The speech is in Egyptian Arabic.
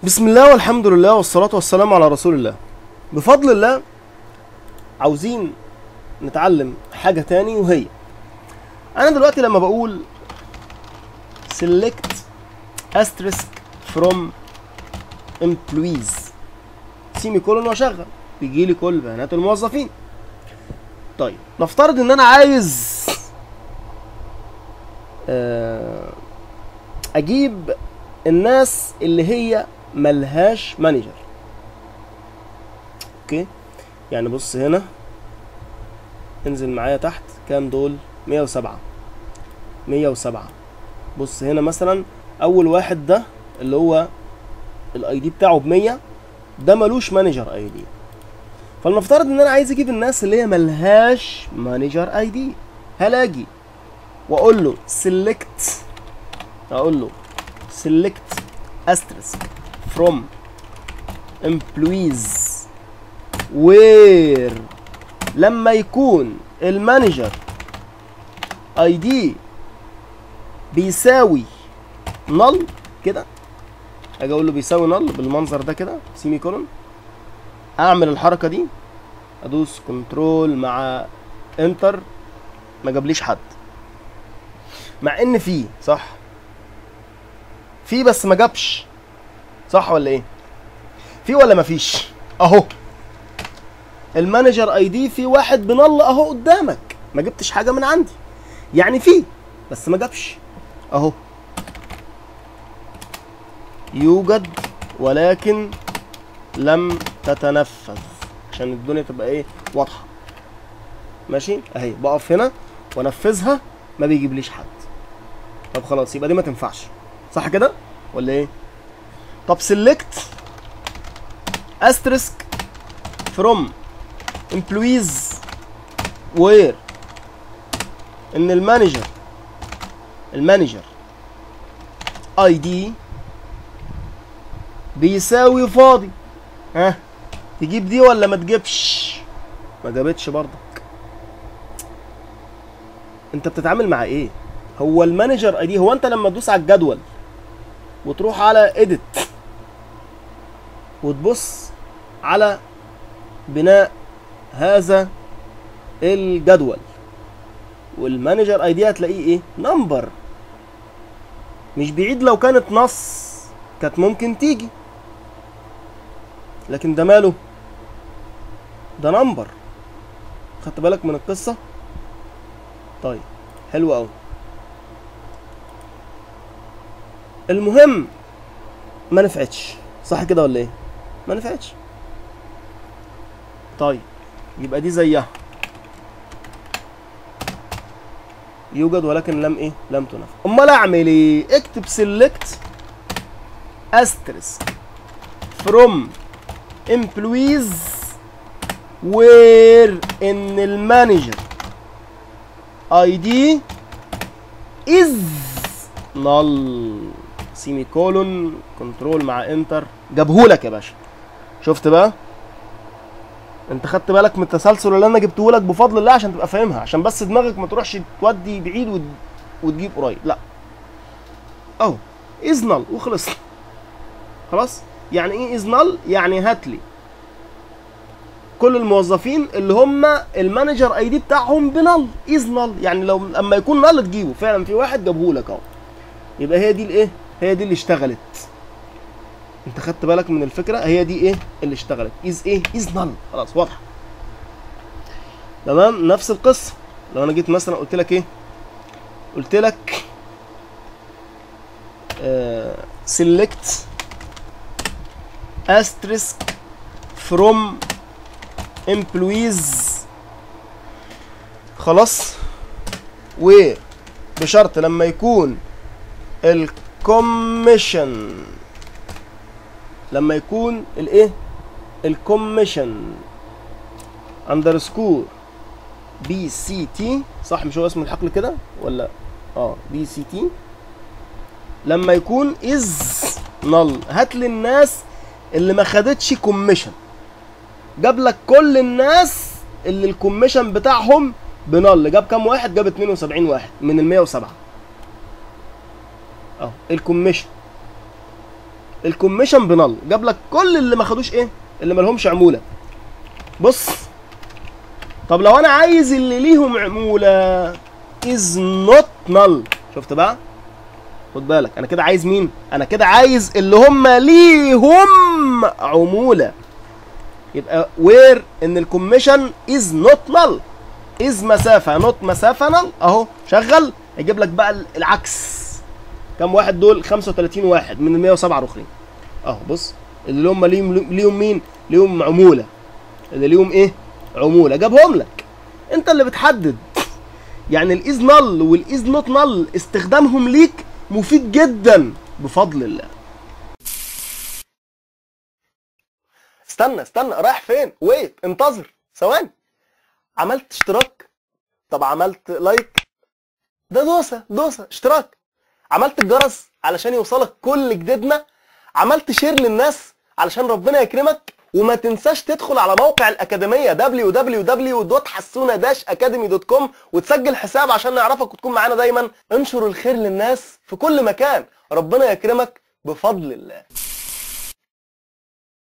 بسم الله والحمد لله والصلاة والسلام على رسول الله بفضل الله عاوزين نتعلم حاجة تاني وهي أنا دلوقتي لما بقول select asterisk from employees سيمي كولون واشغل بيجي لي كل بيانات الموظفين طيب نفترض ان انا عايز آه، اجيب الناس اللي هي ملهاش مانجر اوكي يعني بص هنا انزل معايا تحت كام دول 107 107 بص هنا مثلا اول واحد ده اللي هو الاي دي بتاعه ب 100 ده ملوش مانجر اي دي فلنفترض ان انا عايز اجيب الناس اللي هي ملهاش مانجر اي دي هل اجي واقول له select اقول له select asterisk from employees where لما يكون المانجر اي دي بيساوي نل كده اجي اقول له بيساوي نل بالمنظر ده كده سيمي كولون اعمل الحركه دي ادوس كنترول مع انتر ما جابليش حد مع ان في صح في بس ما جابش صح ولا ايه في ولا مفيش اهو المانجر اي دي في واحد بنل اهو قدامك ما جبتش حاجه من عندي يعني في بس ما جابش اهو يوجد ولكن لم تتنفذ عشان الدنيا تبقى ايه واضحه ماشي اهي بقف هنا وانفذها ما بيجيبليش حد طب خلاص يبقى دي ما تنفعش صح كده ولا ايه طب select asterisk from employees where ان المانجر المانجر اي دي بيساوي فاضي ها تجيب دي ولا ما تجيبش ما جابتش برضك انت بتتعامل مع ايه هو المانجر اي دي هو انت لما تدوس على الجدول وتروح على اديت وتبص على بناء هذا الجدول والمانجر اي دي هتلاقيه ايه نمبر مش بعيد لو كانت نص كانت ممكن تيجي لكن ده ماله ده نمبر خدت بالك من القصه طيب حلو قوي المهم ما نفعتش صح كده ولا ايه ما نفعتش طيب يبقى دي زيها يوجد ولكن لم ايه لم تنفذ امال اعمل ايه اكتب select asterisk from employees where ان المانجر اي دي is null سيمي كولون كنترول مع انتر جابهولك يا باشا شفت بقى انت خدت بالك من التسلسل اللي انا جبته لك بفضل الله عشان تبقى فاهمها عشان بس دماغك ما تروحش تودي بعيد وت... وتجيب قريب لا اهو از نل وخلص خلاص يعني ايه از نل يعني هات لي كل الموظفين اللي هم المانجر اي دي بتاعهم بنل از نل يعني لو اما يكون نل تجيبه فعلا في واحد جابهولك اهو يبقى هي دي الايه هي دي اللي اشتغلت انت خدت بالك من الفكره هي دي ايه اللي اشتغلت از ايه از نل خلاص واضحه تمام نفس القصه لو انا جيت مثلا قلت لك ايه قلت لك آه select asterisk from employees خلاص وبشرط لما يكون الكوميشن لما يكون الايه الكوميشن اندرسكور بي سي تي صح مش هو اسم الحقل كده ولا اه بي سي تي لما يكون از نل هات لي الناس اللي ما خدتش كوميشن جاب لك كل الناس اللي الكوميشن بتاعهم بنل جاب كام واحد جاب 72 واحد من ال 107 اهو الكوميشن الكوميشن بنل جاب لك كل اللي ما خدوش ايه اللي ما لهمش عموله بص طب لو انا عايز اللي ليهم عموله از نوت نل شفت بقى خد بالك انا كده عايز مين انا كده عايز اللي هم ليهم عموله يبقى وير ان الكوميشن از نوت نل از مسافه نوت مسافه نل اهو شغل هيجيب لك بقى العكس كم واحد دول 35 واحد من ال 107 رخرين اهو بص اللي هم ليهم ليهم مين ليهم عموله اللي ليهم ايه عموله جابهم لك انت اللي بتحدد يعني الايز نل والايز نوت نل استخدامهم ليك مفيد جدا بفضل الله استنى استنى رايح فين ويت انتظر ثواني عملت اشتراك طب عملت لايك ده دوسه دوسه اشتراك عملت الجرس علشان يوصلك كل جديدنا عملت شير للناس علشان ربنا يكرمك وما تنساش تدخل على موقع الأكاديمية www.حسونة-academy.com وتسجل حساب عشان نعرفك وتكون معانا دايما انشر الخير للناس في كل مكان ربنا يكرمك بفضل الله